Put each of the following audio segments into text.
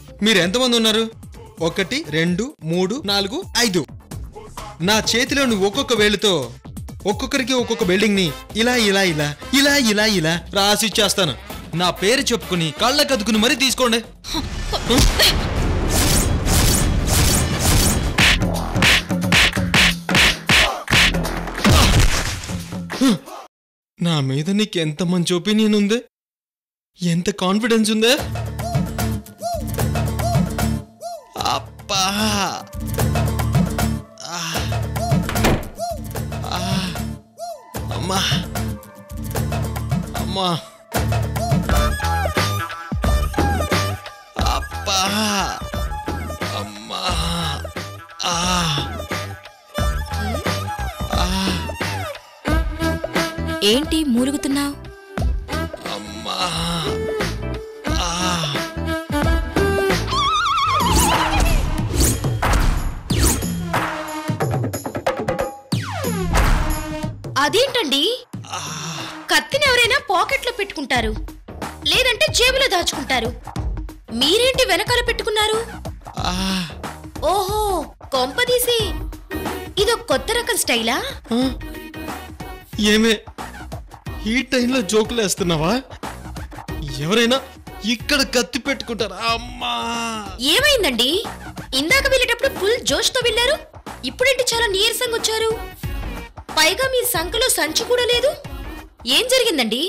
మీరు ఎంతమంది ఉన్నారు ఒకటి రెండు మూడు నాలుగు ఐదు నా చేతిలోని ఒక్కొక్క వేలుతో ఒక్కొక్కరికి ఒక్కొక్క బిల్డింగ్ ని ఇలా ఇలా ఇలా ఇలా ఇలా ఇలా రాసి ఇచ్చేస్తాను నా పేరు చెప్పుకుని కళ్ళ కదుకుని మరీ తీసుకోండి నా మీద నీకు ఎంత మంచి ఒపీనియన్ ఉంది ఎంత కాన్ఫిడెన్స్ ఉందే అబ్బా ఆ. ఆ. అమ్మా అమ్మా అబ్బా అమ్మా ఆ. ఏంటి మూలుగుతున్నావు అమ్మా ఆ. అదేంటండి కత్తిని ఎవరైనా పాకెట్లో పెట్టుకుంటారు లేదంటే జేబులో దాచుకుంటారు మీరేంటి వెనకాల పెట్టుకున్నారు ఆ. ఓహో కొంపదీసి ఇదో కొత్త రకం స్టైలా ఆ? ఏమే ఈ టైంలో జోకులు వేస్తున్నావా ఎవరైనా ఇక్కడ కత్తి పెట్టుకుంటారా అమ్మా ఏమైందండి ఇందాక వెళ్ళేటప్పుడు ఫుల్ జోష్తో వెళ్ళారు ఇప్పుడేంటి చాలా నీరసంగా వచ్చారు పైగా మీ సంఖలో సంచి కూడా లేదు ఏం జరిగిందండి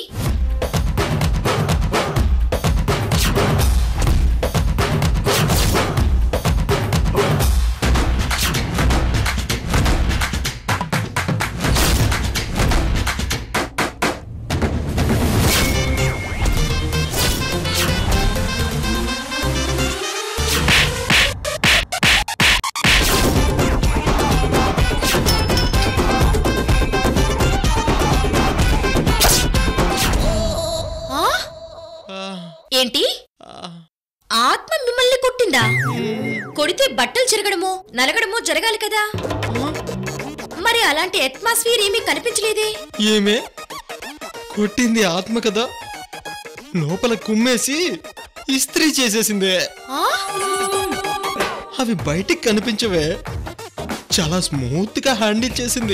ఆ? ఆ, ఏంటి ఆ. ఆత్మ మిమ్మల్ని కొట్టిందా కొడితే బట్టలు చెరగడమో నలగడమో జరగాలి కదా మరి అలాంటి అట్మాస్ఫియర్ ఏమీ కనిపించలేదే ఏమే కొట్టింది ఆత్మ కదా లోపల కుమ్మేసి ఇస్త్రీ చేసేసిందే ఆ? అవి బయటికి కనిపించవే చాలా స్మూత్ గా హ్యాండిల్ చేసింది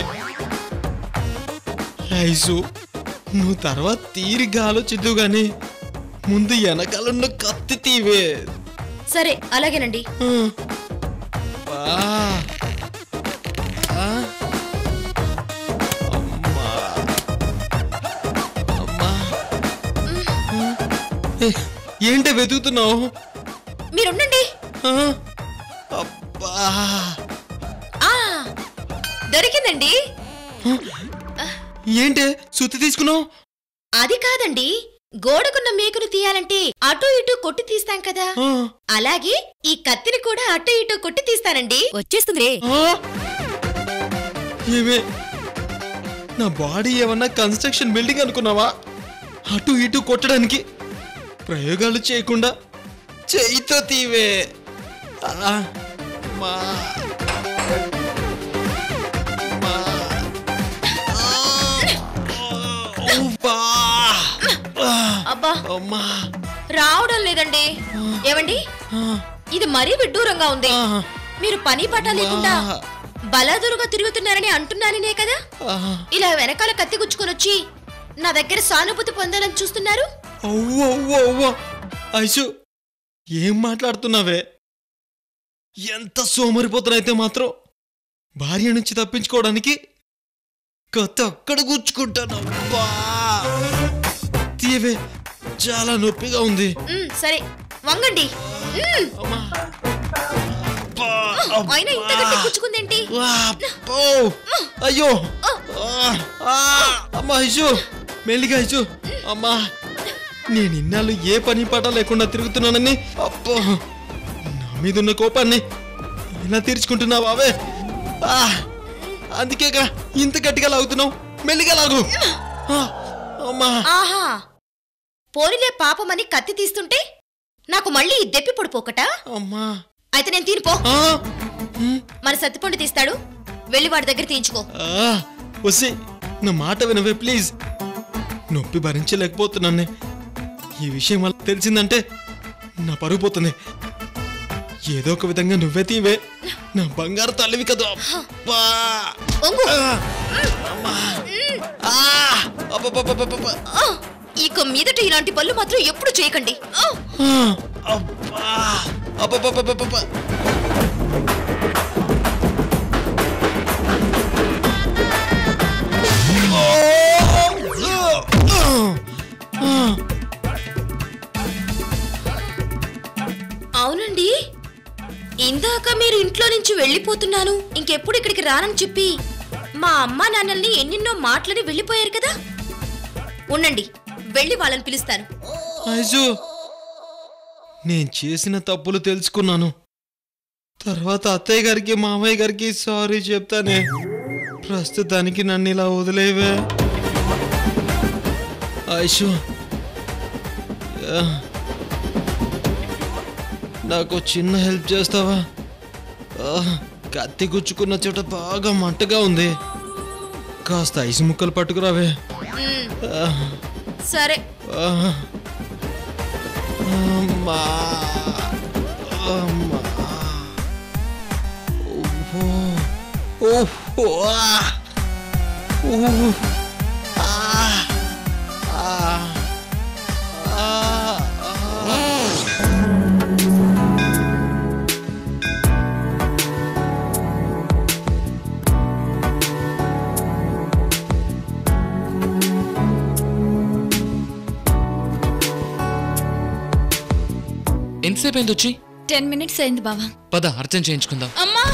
ఐసు నువ్వు తర్వాత తీరిగ్గా ఆలోచిద్దు గాని ముందు వెనకాలన్న కత్తి తీవే సరే అలాగేనండి ఆ. ఆ. ఆ. అమ్మా. అమ్మా. ఏ, ఏంటే వెతుకుతున్నావు మీరుండండి ఆ? అబ్బా ఆ దొరికిందండి ఏంటే సుత్తి తీసుకున్నావు అది కాదండి గోడకున్న మేకును తీయాలంటే అటు ఇటు కొట్టి తీస్తాం కదా ఆ. అలాగే ఈ కత్తిని కూడా అటు ఇటు కొట్టి తీస్తానండి వచ్చేస్తుంది ఆ? ఏమే నా బాడీ ఏమన్నా కన్స్ట్రక్షన్ బిల్డింగ్ అనుకున్నావా అటు ఇటు కొట్టడానికి ప్రయోగాలు చేయకుండా చేయితో తీవే ఆ, మా మా. ఆ, ఊపా. ఆ, అబ్బా అమ్మా రావడం లేదండి ఏమండి ఆ, ఇది మరీ విడ్డూరంగా ఉంది ఆ, మీరు పని పట లేకుండా వా. బలాదురుగా తిరుగుతున్నారని అంటున్నాననే కదా ఆ. ఇలా వెనకాల కత్తి గుచ్చుకొని వచ్చి నా దగ్గర సానుభూతి పొందాలని చూస్తున్నారు అవ్వ అవ్వ అవ్వ ఐసు ఏం మాట్లాడుతున్నావే ఎంత సోమరిపోతున్నైతే మాత్రం భార్య నుంచి తప్పించుకోవడానికి కత్తి అక్కడ గుచ్చుకుంటాను అబ్బా తీయవే చాలా నొప్పిగా ఉంది ఉమ్, సరే వంగండి ఉమ్, అమ్మా అబ్బా, అయినా ఇంత అబ్బా. గట్టి గుచ్చుకుందేంటి వా, అబ్బో. అయ్యో ఆ, ఆ, అమ్మా ఐసు మెల్లిగా ఐసు అమ్మా నేను ఇన్నాళ్ళు ఏ పని పాట లేకుండా తిరుగుతున్నానని అబ్బో నా మీద ఉన్న కోపాన్ని ఇలా తీర్చుకుంటున్నావు అవే ఆ, అందుకేగా ఇంత గట్టిగా లాగుతున్నావు మెల్లిగా లాగు ఆ, అమ్మా ఆహా పోనిలే పాపమని కత్తి తీస్తుంటే నాకు మళ్ళీ ఈ దెప్పి పొడిపోకట అమ్మా అయితే నేను తీనిపో ఆ, ఉమ్, మన సత్తిపండు తీస్తాడు వెళ్ళి వాడి దగ్గర తీయించుకో ఆ, వసి నా మాట వినవే ప్లీజ్ నొప్పి భరించలేకపోతున్నానే ఈ విషయం వాళ్ళకి తెలిసిందంటే నా పరుగు పోతుంది ఏదో ఒక విధంగా నువ్వే తీవే నా బంగారు తల్లివి కదా అబ్బా ఒంగు ఆ! అమ్మా! ఆ! అబ్బబ్బబ్బబ్బబ్బ! ఆ, ఇక మీదట ఇలాంటి పనులు మాత్రం ఎప్పుడు చేయకండి ఆ, ఆ! అబ్బా! అబ్బబ్బబ్బబ్బబ్బ! అవునండి ఇందాక మీరు ఇంట్లో నుంచి వెళ్ళిపోతున్నాను ఇంకెప్పుడు ఇక్కడికి రానని చెప్పి మా అమ్మా నాన్నల్ని ఎన్నెన్నో మాటలని వెళ్ళిపోయారు కదా ఉండండి వెళ్ళి వాళ్ళని పిలుస్తాను ఐజు నేను చేసిన తప్పులు తెలుసుకున్నాను తర్వాత అత్తయ్య గారికి మామయ్య గారికి సారీ చెప్తానే ప్రస్తుతానికి నన్ను ఇలా వదిలేవే ఐషు ఆ, నాకు చిన్న హెల్ప్ చేస్తావా ఆ, కత్తి గుచ్చుకున్న చోట బాగా మంటగా ఉంది కాస్త ఐసు ముక్కలు పట్టుకురావే మ్, ఆ. సరే Ah. అమ్మా అమ్మా ఓహో ఓహో ఆ ఓహో ఆ ఆ ఆ ఎంతసేపు అయింది వచ్చి టెన్ మినిట్స్ అయింది బావా పద అర్థం చేయించుకుందాం అమ్మా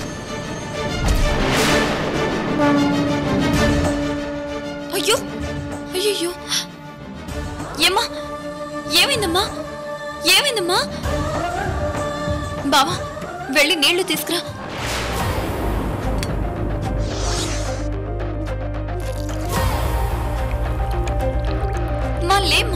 అయ్యో అయ్యయ్యో ఏమ్మా ఏమైందమ్మా ఏమైందమ్మా బావా వెళ్ళి నీళ్లు తీసుకురా మా లేమ్మా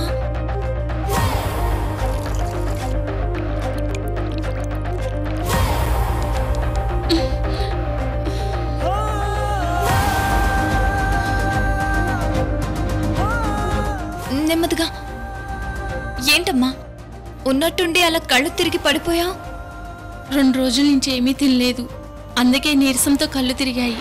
నెమ్మదిగా ఏంటమ్మా ఉన్నట్టుండి అలా కళ్ళు తిరిగి పడిపోయావు రెండు రోజుల నుంచి ఏమీ తినలేదు అందుకే నీరసంతో కళ్ళు తిరిగాయి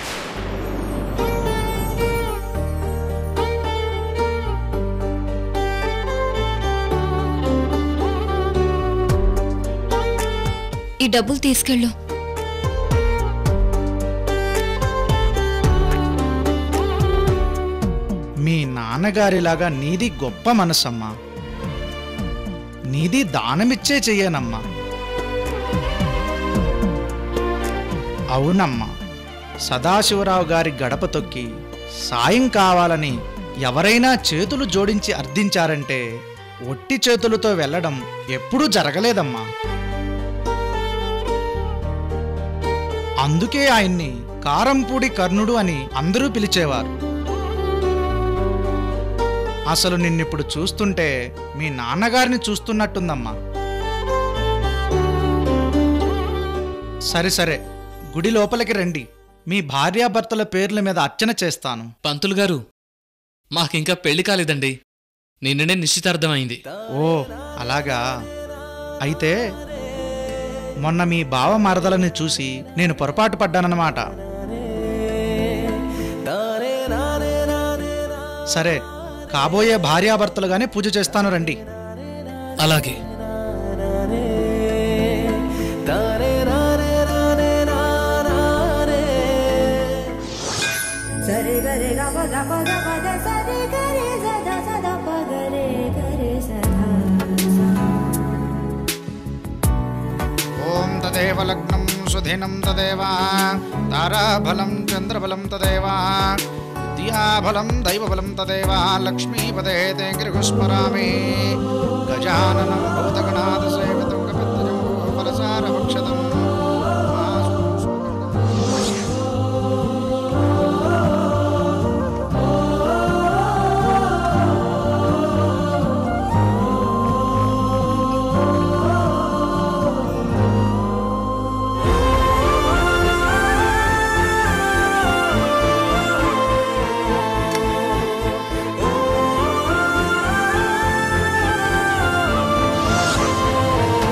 ఈ డబ్బులు తీసుకెళ్ళు మీ నాన్నగారిలాగా నీది గొప్ప మనసమ్మా నీది దానమిచ్చే చెయ్యనమ్మా అవునమ్మా సదాశివరావు గారి గడప తొక్కి సాయం కావాలని ఎవరైనా చేతులు జోడించి అర్థించారంటే ఒట్టి చేతులతో వెళ్ళడం ఎప్పుడూ జరగలేదమ్మా అందుకే ఆయన్ని కారంపూడి కర్ణుడు అని అందరూ పిలిచేవారు అసలు నిన్నిప్పుడు చూస్తుంటే మీ నాన్నగారిని చూస్తున్నట్టుందమ్మా సరే సరే గుడి లోపలికి రండి మీ భార్యాభర్తల పేర్ల మీద అర్చన చేస్తాను పంతులు గారు మాకింకా పెళ్లి కాలేదండి నిన్ననే నిశ్చితార్థమైంది ఓ అలాగా అయితే మొన్న మీ బావ మరదలని చూసి నేను పొరపాటు పడ్డానన్నమాట సరే కాబోయే భార్యాభర్తలుగానే పూజ చేస్తాను రండి అలాగే సరి గరి గ ప గ ప గ ప ద సరి గరి స ద స ద ప గ రే గ రే స ధ స. ఓం తదేవ లగ్నం సుధినం తదేవ తారాఫలం చంద్రఫలం తదేవ విద్యాఫలం దైవఫలం తదేవ లక్ష్మీపదే తే గృహస్మరామి గజాననం భూతగణాద సేవితం కపిత్తజం ఫలసారభక్షతం సరి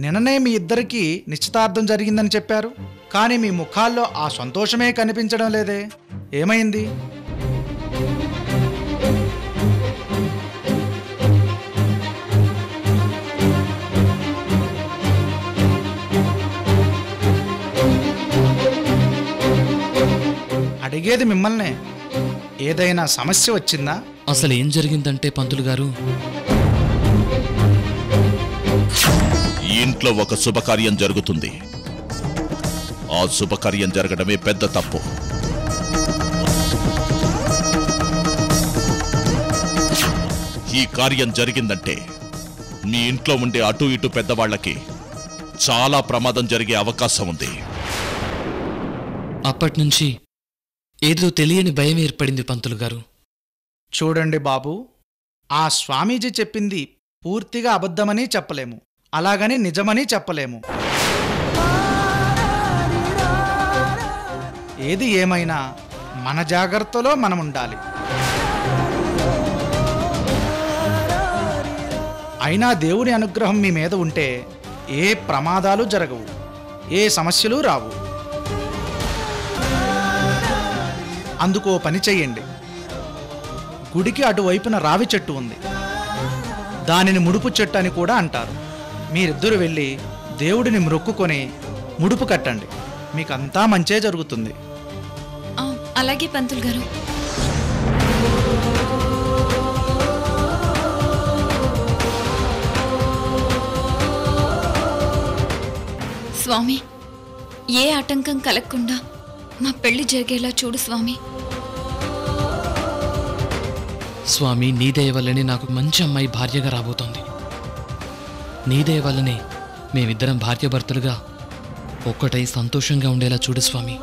నిన్ననే మీ ఇద్దరికి నిశ్చితార్థం జరిగిందని చెప్పారు కానీ మీ ముఖాల్లో ఆ సంతోషమే కనిపించడం లేదే ఏమైంది అడిగేది మిమ్మల్నే ఏదైనా సమస్య వచ్చిందా అసలు ఏం జరిగిందంటే పంతులు గారు ఈ ఇంట్లో ఒక శుభకార్యం జరుగుతుంది ఆ శుభకార్యం జరగడమే పెద్ద తప్పు ఈ కార్యం జరిగిందంటే మీ ఇంట్లో ఉండే అటు ఇటు పెద్దవాళ్ళకి చాలా ప్రమాదం జరిగే అవకాశం ఉంది అప్పటి నుంచి ఏదో తెలియని భయం ఏర్పడింది పంతులు గారు చూడండి బాబు ఆ స్వామీజీ చెప్పింది పూర్తిగా అబద్ధమని చెప్పలేము అలాగని నిజమని చెప్పలేము ఏది ఏమైనా మన జాగ్రత్తలో మనం ఉండాలి అయినా దేవుని అనుగ్రహం మీ మీద ఉంటే ఏ ప్రమాదాలు జరగవు ఏ సమస్యలు రావు అందుకో పని చెయ్యండి గుడికి అటువైపున రావి చెట్టు ఉంది దానిని ముడుపు చెట్టు అని కూడా అంటారు మీరిద్దరు వెళ్ళి దేవుడిని మొక్కుకొని ముడుపు కట్టండి మీకంతా మంచే జరుగుతుంది ఆ, అలాగే పంతులు గారు స్వామి ఏ ఆటంకం కలగకుండా మా పెళ్లి జరిగేలా చూడు స్వామి స్వామి నీ దయ వల్లనే నాకు మంచి అమ్మాయి భార్యగా రాబోతోంది నీ దయ వల్లనే మేమిద్దరం భార్యాభర్తలుగా ఒక్కటై సంతోషంగా ఉండేలా చూడు స్వామి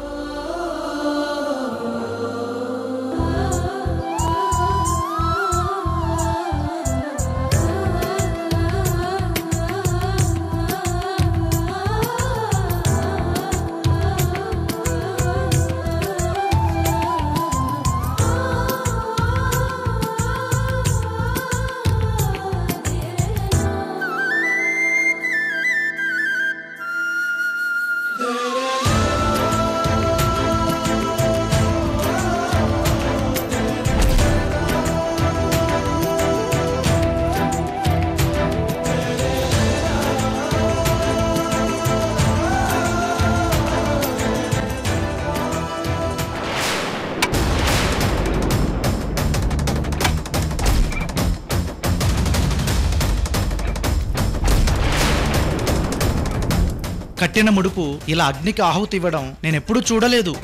కట్టిన ముడుపు ఇలా అగ్నికి ఆహుతి ఇవ్వడం నేనెప్పుడూ చూడలేదు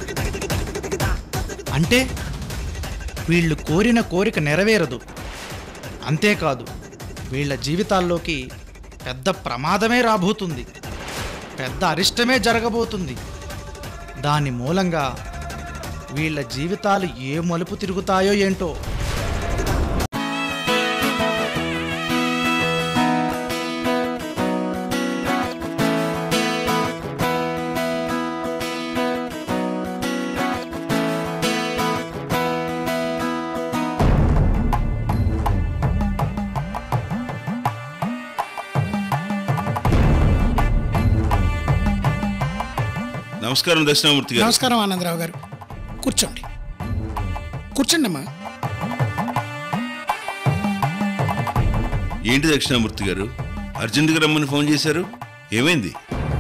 అంటే వీళ్ళు కోరిన కోరిక నెరవేరదు అంతేకాదు వీళ్ళ జీవితాల్లోకి పెద్ద ప్రమాదమే రాబోతుంది పెద్ద అరిష్టమే జరగబోతుంది దాని మూలంగా వీళ్ళ జీవితాలు ఏ మలుపు తిరుగుతాయో ఏంటో నమస్కారం దక్షిణామూర్తి గారు నమస్కారం ఆనందరావు గారు కూర్చోండి కూర్చోండి అమ్మా ఏంటి దక్షిణామూర్తి గారు అర్జెంటుగా రమ్మని ఫోన్ చేశారు ఏమైంది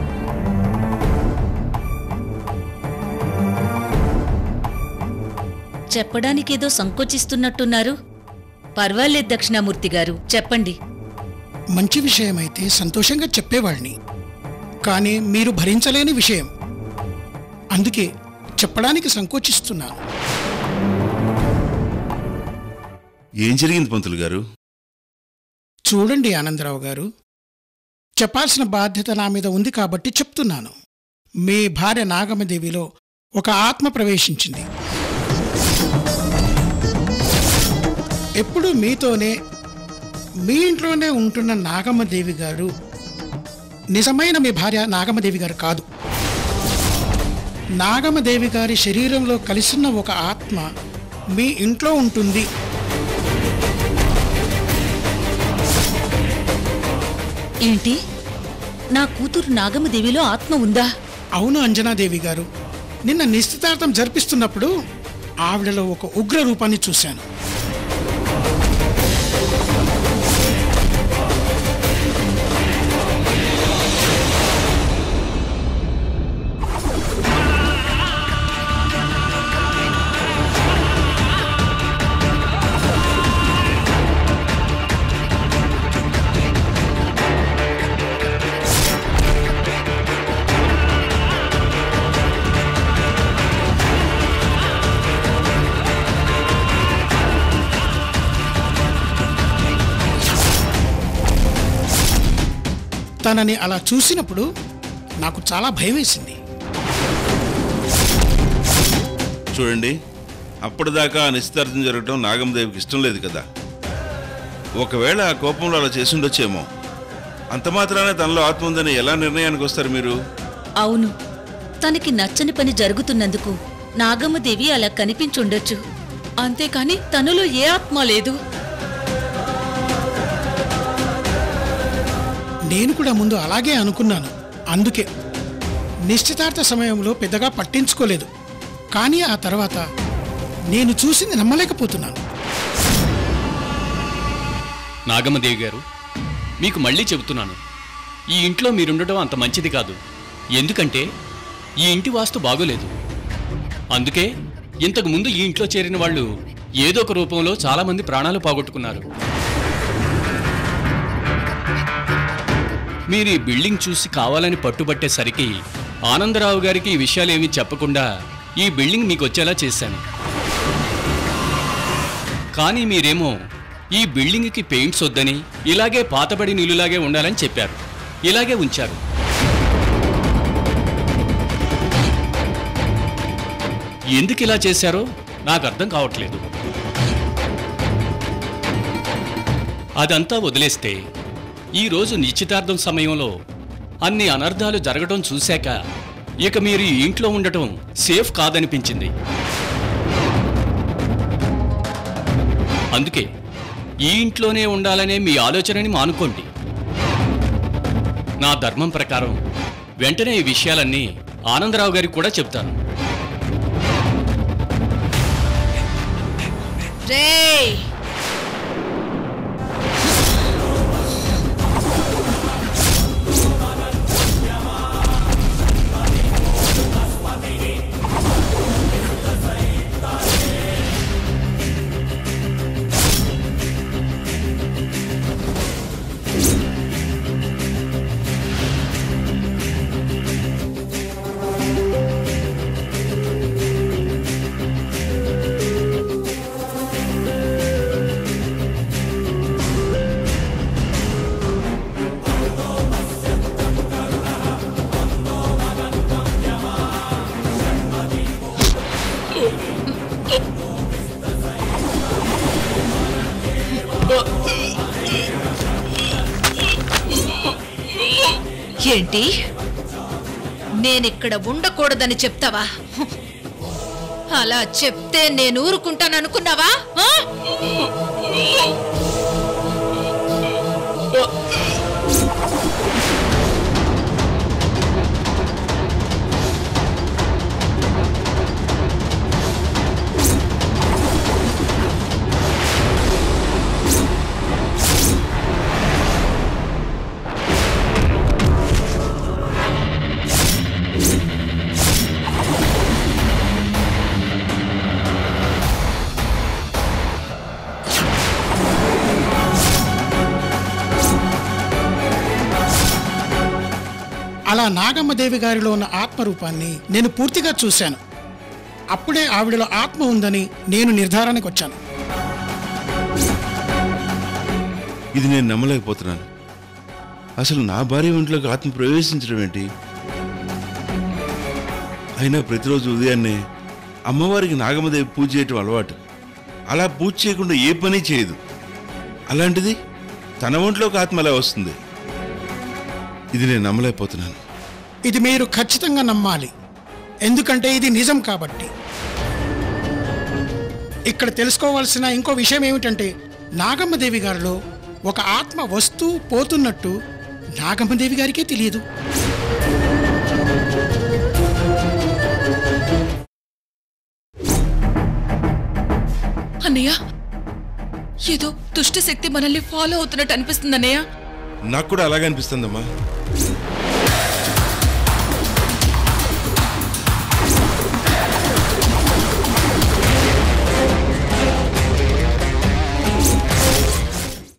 చెప్పడానికేదో సంకోచిస్తున్నట్టున్నారు పర్వాలేదు దక్షిణామూర్తి గారు చెప్పండి మంచి విషయమైతే సంతోషంగా చెప్పేవాడిని కానీ మీరు భరించలేని విషయం అందుకే చెప్పడానికి సంకోచిస్తున్నాను ఏం జరిగింది పంతులు గారు చూడండి ఆనందరావు గారు చెప్పాల్సిన బాధ్యత నా మీద ఉంది కాబట్టి చెప్తున్నాను మీ భార్య నాగమదేవిలో ఒక ఆత్మ ప్రవేశించింది ఎప్పుడు మీతోనే మీ ఇంట్లోనే ఉంటున్న నాగమ్మదేవి గారు నిజమైన మీ భార్య నాగమ్మదేవి గారు కాదు నాగమ్మదేవి గారి శరీరంలో కలిసిన ఒక ఆత్మ మీ ఇంట్లో ఉంటుంది ఏంటి నా కూతురు నాగమదేవిలో ఆత్మ ఉందా అవును అంజనాదేవి గారు నిన్న నిశ్చితార్థం జరిపిస్తున్నప్పుడు ఆవిడలో ఒక ఉగ్ర రూపాన్ని చూశాను తనని అలా చూసినప్పుడు నాకు చాలా భయం వేసింది చూడండి అప్పటిదాకా ఆ నిశ్చితార్థం జరగటం నాగమదేవికి ఇష్టం లేదు కదా ఒకవేళ ఆ కోపంలో అలా చేసి ఉండొచ్చేమో అంత మాత్రానే తనలో ఆత్మ ఉందని ఎలా నిర్ణయానికి వస్తారు మీరు అవును తనకి నచ్చని పని జరుగుతున్నందుకు నాగమ్మదేవి అలా కనిపించుండొచ్చు అంతేకాని తనలో ఏ ఆత్మ లేదు నేను కూడా ముందు అలాగే అనుకున్నాను అందుకే నిశ్చితార్థ సమయంలో పెద్దగా పట్టించుకోలేదు కానీ ఆ తర్వాత నేను చూసింది నమ్మలేకపోతున్నాను నాగమ్మదేవి గారు మీకు మళ్ళీ చెబుతున్నాను ఈ ఇంట్లో మీరుండటం అంత మంచిది కాదు ఎందుకంటే ఈ ఇంటి వాస్తు బాగోలేదు అందుకే ఇంతకు ముందు ఈ ఇంట్లో చేరిన వాళ్ళు ఏదో ఒక రూపంలో చాలామంది ప్రాణాలు పోగొట్టుకున్నారు మీరు ఈ బిల్డింగ్ చూసి కావాలని పట్టుబట్టేసరికి ఆనందరావు గారికి ఈ విషయాలు ఏమీ చెప్పకుండా ఈ బిల్డింగ్ మీకు వచ్చేలా చేశాను కానీ మీరేమో ఈ బిల్డింగ్కి పెయింట్స్ వద్దని ఇలాగే పాతబడి నీళ్ళులాగే ఉండాలని చెప్పారు ఇలాగే ఉంచారు ఎందుకు ఇలా చేశారో నాకు అర్థం కావట్లేదు అదంతా వదిలేస్తే ఈరోజు నిశ్చితార్థం సమయంలో అన్ని అనర్థాలు జరగడం చూశాక ఇక మీరు ఈ ఇంట్లో ఉండటం సేఫ్ కాదనిపించింది అందుకే ఈ ఇంట్లోనే ఉండాలనే మీ ఆలోచనని మానుకోండి నా ధర్మం ప్రకారం వెంటనే ఈ విషయాలన్నీ ఆనందరావు గారికి కూడా చెప్తాను రేయ్ ఏంటి నేనిక్కడ ఉండకూడదని చెప్తావా అలా చెప్తే నేను ఊరుకుంటాననుకున్నావా ఆ? అలా నాగమ్మదేవి గారిలో ఉన్న ఆత్మరూపాన్ని నేను పూర్తిగా చూశాను అప్పుడే ఆవిడలో ఆత్మ ఉందని నేను నిర్ధారణకు వచ్చాను ఇది నేను నమ్మలేకపోతున్నాను అసలు నా భార్య ఒంట్లోకి ఆత్మ ప్రవేశించడం ఏంటి అయినా ప్రతిరోజు ఉదయాన్నే అమ్మవారికి నాగమ్మదేవి పూజ చేయటం అలవాటు అలా పూజ చేయకుండా ఏ పని చేయదు అలాంటిది తన ఒంట్లోకి ఆత్మ ఎలా వస్తుంది ఇది నేను నమ్మలేకపోతున్నాను ఇది మీరు ఖచ్చితంగా నమ్మాలి ఎందుకంటే ఇది నిజం కాబట్టి ఇక్కడ తెలుసుకోవాల్సిన ఇంకో విషయం ఏమిటంటే నాగమ్మదేవి గారిలో ఒక ఆత్మ వస్తూ పోతున్నట్టు నాగమ్మదేవి గారికే తెలియదు అన్నయ్య ఏదో దుష్ట శక్తి మనల్ని ఫాలో అవుతున్నట్టు అనిపిస్తుంది అన్నయ్య నాకు కూడా అలాగే అనిపిస్తుందమ్మా